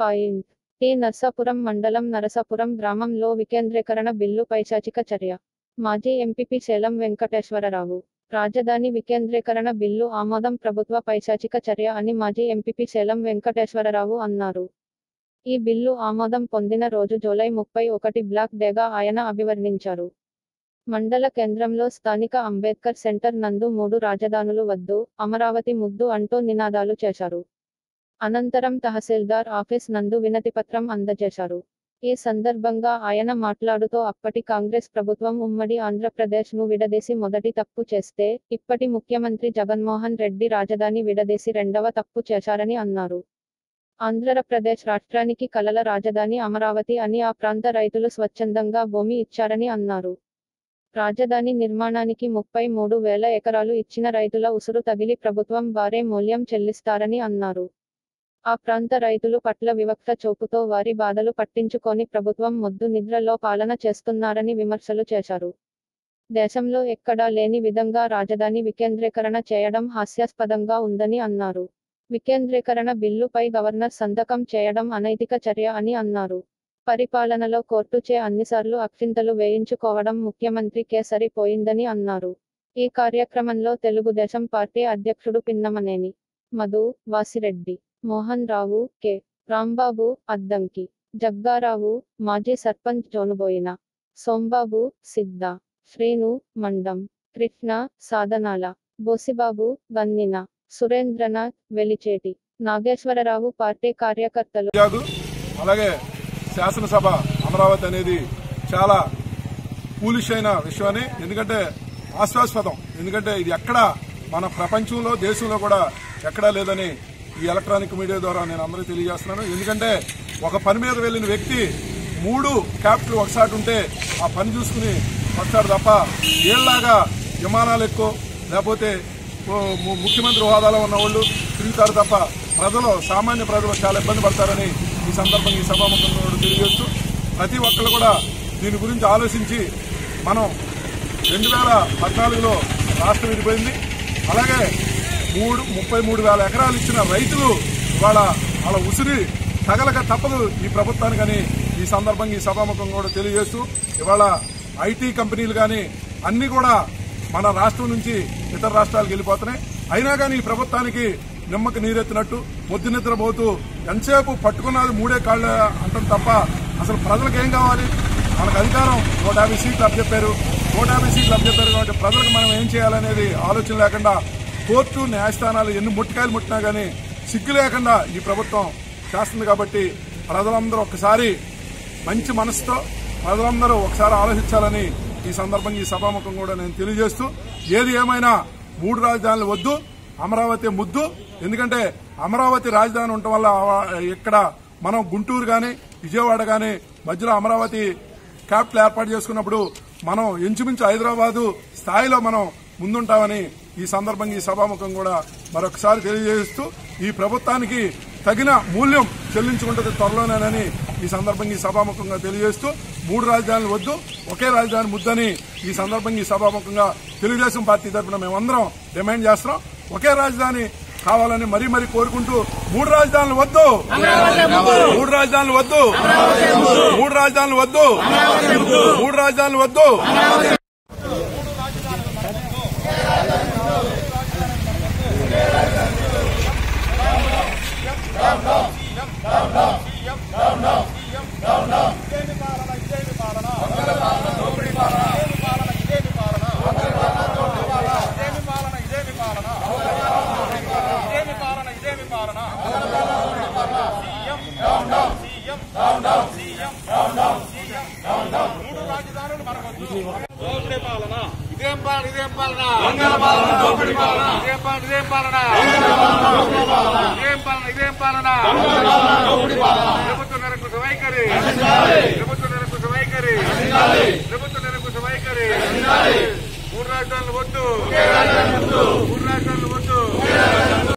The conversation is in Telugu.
పాయింట్ టి నర్సాపురం మండలం నరసాపురం గ్రామంలో వికేంద్రీకరణ బిల్లు పైశాచిక చర్య మాజీ ఎంపీపీ సేలం వెంకటేశ్వరరావు రాజధాని వికేంద్రీకరణ బిల్లు ఆమోదం ప్రభుత్వ పైశాచిక చర్య అని మాజీ ఎంపీపీ సేలం వెంకటేశ్వరరావు అన్నారు ఈ బిల్లు ఆమోదం పొందిన రోజు జూలై ముప్పై ఒకటి బ్లాక్ డేగా ఆయన అభివర్ణించారు మండల కేంద్రంలో స్థానిక అంబేద్కర్ సెంటర్ నందు మూడు రాజధానులు వద్దు అమరావతి ముద్దు అంటూ నినాదాలు చేశారు అనంతరం తహసీల్దార్ ఆఫీస్ నందు వినతిపత్రం అందజేశారు ఈ సందర్భంగా ఆయన మాట్లాడుతూ అప్పటి కాంగ్రెస్ ప్రభుత్వం ఉమ్మడి ఆంధ్రప్రదేశ్ ను విడదీసి మొదటి తప్పు చేస్తే ఇప్పటి ముఖ్యమంత్రి జగన్మోహన్ రెడ్డి రాజధాని విడదీసి రెండవ తప్పు చేశారని అన్నారు ఆంధ్రప్రదేశ్ రాష్ట్రానికి కలల రాజధాని అమరావతి అని ఆ ప్రాంత రైతులు స్వచ్ఛందంగా భూమి ఇచ్చారని అన్నారు రాజధాని నిర్మాణానికి ముప్పై మూడు వేల ఎకరాలు ఇచ్చిన రైతుల ఉసురు తగిలి ప్రభుత్వం భారీ మూల్యం చెల్లిస్తారని అన్నారు ఆ ప్రాంత రైతులు పట్ల వివక్ష చూపుతో వారి బాధలు పట్టించుకొని ప్రభుత్వం మొద్దు నిద్రలో పాలన చేస్తున్నారని విమర్శలు చేశారు దేశంలో ఎక్కడా లేని విధంగా రాజధాని వికేంద్రీకరణ చేయడం హాస్యాస్పదంగా ఉందని అన్నారు వికేంద్రీకరణ బిల్లుపై గవర్నర్ సంతకం చేయడం అనైతిక చర్య అని అన్నారు పరిపాలనలో కోర్టుచే అన్నిసార్లు అక్షింతలు వేయించుకోవడం ముఖ్యమంత్రికే సరిపోయిందని అన్నారు ఈ కార్యక్రమంలో తెలుగుదేశం పార్టీ అధ్యక్షుడు పిన్నమనేని మధు వాసిరెడ్డి మోహన్ రావు కె రాంబాబు అద్దంకి జగ్గారావు మాజీ సర్పంచ్ జోనుబోయిన సోంబాబు సిద్ధ శ్రీను మండం కృష్ణ సాధనాల బోసిబాబు గన్నిన సురేంద్రనాథ్ వెలిచేటి నాగేశ్వరరావు పార్టీ కార్యకర్తలు ఫిర్యాదు అలాగే శాసనసభ అమరావతి అనేది చాలా పూలిష్ అయిన విషయమని ఎందుకంటే ఆశ్వాస్పదం ఎందుకంటే ఇది ఎక్కడ మన ప్రపంచంలో దేశంలో కూడా ఎక్కడా లేదని ఈ ఎలక్ట్రానిక్ మీడియా ద్వారా నేను అందరికీ తెలియజేస్తున్నాను ఎందుకంటే ఒక పని మీద వెళ్ళిన వ్యక్తి మూడు క్యాపిటల్ ఒకసారి ఉంటే ఆ పని చూసుకుని వస్తాడు తప్ప ఏళ్లాగా విమానాలు ఎక్కువ లేకపోతే ఓ ము- ముఖ్యమంత్రి హోదాలో ఉన్న వాళ్ళు తిరుగుతారు తప్ప ప్రజలు సామాన్య ప్రజలు చాలా ఇబ్బంది పడతారని ఈ సందర్భంగా ఈ సభాముఖంగా కూడా తెలియజేస్తూ ప్రతి ఒక్కరు కూడా దీని గురించి ఆలోచించి మనం రెండు వేల పద్నాలుగులో రాష్ట్రం విడిపోయింది అలాగే మూడు ముప్పై మూడు వేల ఎకరాలు ఇచ్చిన రైతులు ఇవాళ వాళ్ళ ఉసిరి తగలక తప్పదు ఈ ప్రభుత్వానికని ఈ సందర్భంగా ఈ సభాముఖంగా కూడా తెలియజేస్తూ ఇవాళ ఐటీ కంపెనీలు కానీ అన్ని కూడా మన రాష్ట్రం నుంచి ఇతర రాష్ట్రాలకు వెళ్ళిపోతున్నాయి అయినా కానీ ఈ ప్రభుత్వానికి నిమ్మకి నీరెత్తినట్టు ముద్దు నిద్రపోతూ ఎంతసేపు పట్టుకున్నది మూడే కాళ్ళు అంటాం తప్ప అసలు ప్రజలకు ఏం కావాలి మనకు అధికారం నూట యాభై సీట్లు అప్పచెప్పారు నూట యాభై సీట్లు అప్పచెప్పారు కాబట్టి ప్రజలకు మనం ఏం చేయాలనేది ఆలోచన లేకుండా కోర్టు న్యాయస్థానాలు ఎన్ని ముట్టికాయలు ముట్టినా కానీ సిగ్గు లేకుండా ఈ ప్రభుత్వం చేస్తుంది కాబట్టి ప్రజలందరూ ఒక్కసారి మంచి మనసుతో ప్రజలందరూ ఒకసారి ఆలోచించాలని ఈ సందర్భంగా ఈ సభాముఖం కూడా నేను తెలియజేస్తూ ఏది ఏమైనా మూడు రాజధానులు వద్దు అమరావతి ముద్దు ఎందుకంటే అమరావతి రాజధాని ఉండటం వల్ల ఆ- ఇక్కడ మనం గుంటూరు గాని విజయవాడ గాని మధ్యలో అమరావతి క్యాపిటల్ ఏర్పాటు చేసుకున్నప్పుడు మనం ఇంచుమించు హైదరాబాదు స్థాయిలో మనం ముందుంటామని ఈ సందర్భంగా ఈ సభాముఖం కూడా మరొకసారి తెలియజేస్తూ ఈ ప్రభుత్వానికి తగిన మూల్యం చెల్లించుకుంటుంది త్వరలోనేనని ఈ సందర్భంగా ఈ సభాముఖంగా తెలియజేస్తూ మూడు రాజధానులు వద్దు ఒకే రాజధాని ముద్దని ఈ సందర్భంగా ఈ సభాముఖంగా తెలుగుదేశం పార్టీ తరఫున మేమందరం డిమాండ్ చేస్తున్నాం ఒకే రాజధాని కావాలని మరీ మరీ కోరుకుంటూ మూడు రాజధానులు వద్దు మూడు రాజధానులు వద్దు మూడు రాజధానులు వద్దు మూడు రాజధానులు వద్దు ఇదేం పాలన ఇదేం పాలన ఇదేం పాలన ఇదేం పాలన ఇదేం పాలన ఇదేం పాలన ప్రభుత్వ నిరంకుశ వైఖరి ప్రభుత్వ నిరంకుశ వైఖరి ప్రభుత్వ నిరంకుశ వైఖరి మూడు రాజధానులు వద్దు మూడు రాజధానులు